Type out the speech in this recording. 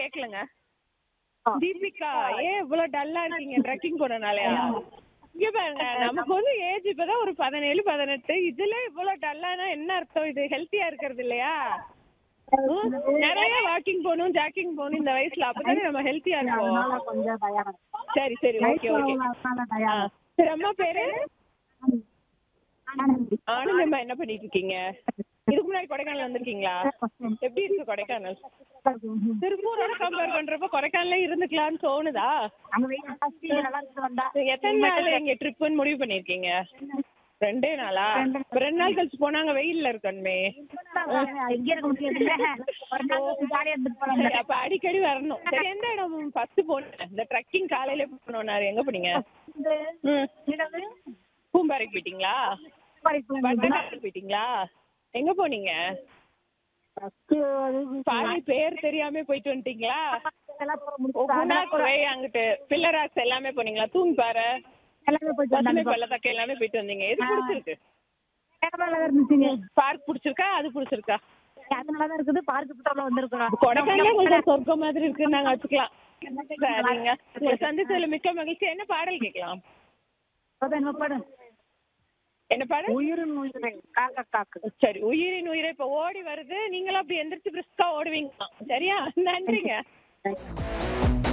கேட்கலங்க தீபிகா ஏன் இவ்வளவு டல்லா இருக்கீங்க ட்ரெக்கிங் போனனாலயா இங்க பாருங்க நமக்கு வந்து ஏஜ் இப்பதான் ஒரு பதினேழு பதினெட்டு இதுல இவ்வளவு டல்லானா என்ன அர்த்தம் இது ஹெல்த்தியா இருக்கிறது இல்லையா ம், நிறைய வாக்கிங் போகணும் ஜாக்கிங் போகணும் இந்த வயசுல அப்பதானே நம்ம ஹெல்த்தியா இருப்போம் அதனால கொஞ்சம் தயாரா சரி சரி ஓகே ஓகே அதனால தயாரா சரி அம்மா பேரு ஆனந்தி. ஆனந்தம்மா என்ன பண்ணிட்டு இருக்கீங்க இதுக்கு முன்னாடி கொடைக்கானல் வந்திருக்கீங்களா எப்படி இருக்கு கொடைக்கானல் திருப்பூரோட கம்பேர் பண்றப்ப கொடைக்கானல்ல இருந்துக்கலாம்னு தோணுதா அங்க வெயில் first நல்லா இருக்குது வந்தா எத்தனை நாள் இங்க ட்ரிப்னு முடிவு பண்ணிருக்கீங்க ரெண்டே நாளா இப்ப ரெண்டு நாள் கழிச்சு போனாங்க வெயில்ல இருக்கணுமே இங்க இருக்க முடியாது ஒரு நாள் ஜாலியா இருந்துட்டு போலாம் சரி அப்ப அடிக்கடி வரணும் சரி எந்த இடம் ஃபர்ஸ்ட் போனேன் இந்த ட்ரெக்கிங் காலையில போனோம்னாரு எங்க போனீங்க ம் பூம்பாறைக்கு போயிட்டீங்களா பட்டநாடு போயிட்டீங்களா எங்க போனீங்க பாதி பேர் தெரியாம போயிட்டு வந்துட்டீங்களா குணா குகை அங்கிட்டு பில்லராக்ஸ் எல்லாமே போனீங்களா தூண் பாறை எல்லாமே போயிட்டு பசுமை வந்தாங்க பள்ளத்தாக்கு எல்லாமே போயிட்டு வந்தீங்க எது பிடிச்சிருக்கு கேரளால இருந்துச்சுங்க பார்க் பிடிச்சிருக்கா அது பிடிச்சிருக்கா அதனாலதான் இருக்குது பார்க்கு பக்கத்துல வந்திருக்கிறோம் கொடைக்கானல கொஞ்சம் சொர்க்கம் மாதிரி இருக்கு நாங்க வச்சுக்கலாம் சரிங்க உங்களை சந்திச்சதுல மிக்க மகிழ்ச்சி என்ன பாடல் கேட்கலாம் அதான் என்ன படம் என்ன பாடல் உயிரின் உயிரின் காக்க காக்கு சரி உயிரின் உயிரை இப்ப ஓடி வருது நீங்களும் அப்படி எந்திரிச்சு பிரிஸ்கா ஓடுவீங்க சரியா நன்றிங்க